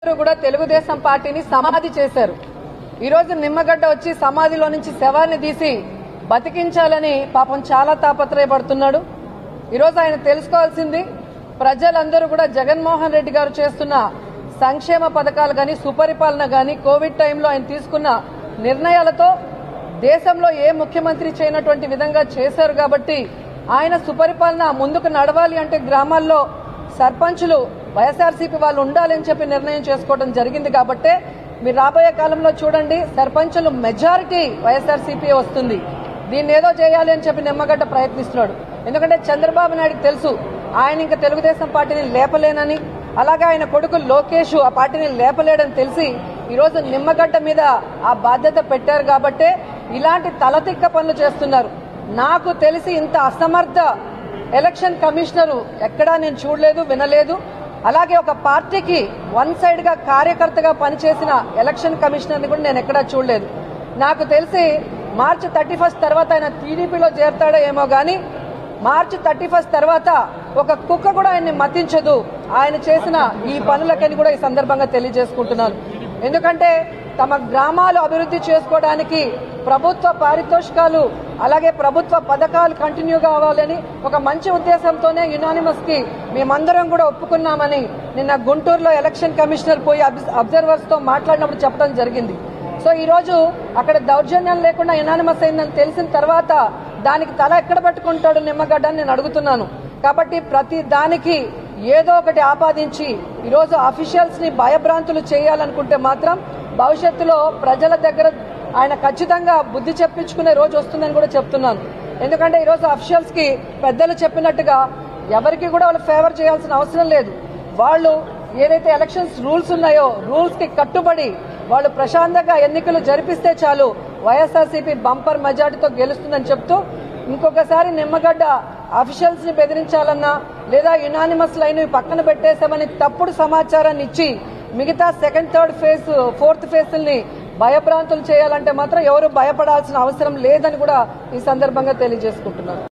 అందరూ కూడా తెలుగుదేశం పార్టీని సమాధి చేశారు ఈ రోజు నిమ్మగడ్డ వచ్చి సమాధిలో నుంచి శవాన్ని తీసి బతికించాలని పాపం చాలా తాపత్రయపడుతున్నాడు ఈరోజు ఆయన తెలుసుకోవాల్సింది ప్రజలందరూ కూడా జగన్మోహన్ రెడ్డి గారు చేస్తున్న సంక్షేమ పథకాలు కానీ సుపరిపాలన కానీ కోవిడ్ టైంలో ఆయన తీసుకున్న నిర్ణయాలతో దేశంలో ఏ ముఖ్యమంత్రి చేయనటువంటి విధంగా చేశారు కాబట్టి ఆయన సుపరిపాలన ముందుకు నడవాలి అంటే గ్రామాల్లో సర్పంచులు వైఎస్ఆర్సీపీ వాళ్ళు ఉండాలని చెప్పి నిర్ణయం చేసుకోవడం జరిగింది కాబట్టే మీరు రాబోయే కాలంలో చూడండి సర్పంచులు మెజారిటీ వైఎస్ఆర్సీపీ వస్తుంది దీన్ని ఏదో చేయాలి అని చెప్పి నిమ్మగడ్డ ప్రయత్నిస్తున్నాడు ఎందుకంటే చంద్రబాబు నాయుడుకి తెలుసు ఆయన ఇంకా తెలుగుదేశం పార్టీని లేపలేనని అలాగే ఆయన కొడుకు లోకేష్ ఆ పార్టీని లేపలేడని తెలిసి ఈరోజు నిమ్మగడ్డ మీద ఆ బాధ్యత పెట్టారు కాబట్టే ఇలాంటి తలతిక్క పనులు చేస్తున్నారు నాకు తెలిసి ఇంత అసమర్థ ఎలక్షన్ కమిషనరు ఎక్కడా నేను చూడలేదు వినలేదు అలాగే ఒక పార్టీకి వన్ సైడ్ గా కార్యకర్తగా పనిచేసిన ఎలక్షన్ కమిషనర్ని కూడా నేను ఎక్కడా చూడలేదు నాకు తెలిసి మార్చి థర్టీ ఫస్ట్ తర్వాత ఆయన టీడీపీలో చేరతాడో ఏమో గానీ మార్చి థర్టీ ఫస్ట్ తర్వాత ఒక కుక్క కూడా ఆయన్ని మతించదు ఆయన చేసిన ఈ పనులకని కూడా ఈ సందర్భంగా తెలియజేసుకుంటున్నాను ఎందుకంటే తమ గ్రామాలు అభివృద్ధి చేసుకోవడానికి ప్రభుత్వ పారితోషికాలు అలాగే ప్రభుత్వ పథకాలు కంటిన్యూ కావాలని ఒక మంచి ఉద్దేశంతోనే యునానిమస్ కి మేమందరం కూడా ఒప్పుకున్నామని నిన్న గుంటూరులో ఎలక్షన్ కమిషనర్ పోయి అబ్జర్వర్స్ తో మాట్లాడినప్పుడు చెప్పడం జరిగింది సో ఈ రోజు అక్కడ దౌర్జన్యం లేకుండా యునానిమస్ అయిందని తెలిసిన తర్వాత దానికి తల ఎక్కడ పెట్టుకుంటాడు నిమ్మగడ్డ అని నేను అడుగుతున్నాను కాబట్టి ప్రతి దానికి ఏదో ఒకటి ఆపాదించి ఈరోజు అఫీషియల్స్ ని భయభ్రాంతులు చేయాలనుకుంటే మాత్రం భవిష్యత్తులో ప్రజల దగ్గర ఆయన ఖచ్చితంగా బుద్ధి చెప్పించుకునే రోజు వస్తుందని కూడా చెప్తున్నాను ఎందుకంటే ఈరోజు అఫీషియల్స్ కి పెద్దలు చెప్పినట్టుగా ఎవరికి కూడా వాళ్ళు ఫేవర్ చేయాల్సిన అవసరం లేదు వాళ్ళు ఏదైతే ఎలక్షన్స్ రూల్స్ ఉన్నాయో రూల్స్ కి కట్టుబడి వాళ్ళు ప్రశాంతంగా ఎన్నికలు జరిపిస్తే చాలు వైఎస్ఆర్సీపీ బంపర్ మెజార్టీతో గెలుస్తుందని చెప్తూ ఇంకొకసారి నిమ్మగడ్డ అఫీషియల్స్ ని బెదిరించాలన్నా లేదా యునానిమస్ లైన్ పక్కన పెట్టేశామని తప్పుడు సమాచారాన్ని ఇచ్చి మిగతా second third phase fourth phase ని భయభ్రాంతులు చేయాలంటే మాత్రం ఎవరు భయపడాల్సిన అవసరం లేదని కూడా ఈ సందర్భంగా తెలియజేసుకుంటున్నారు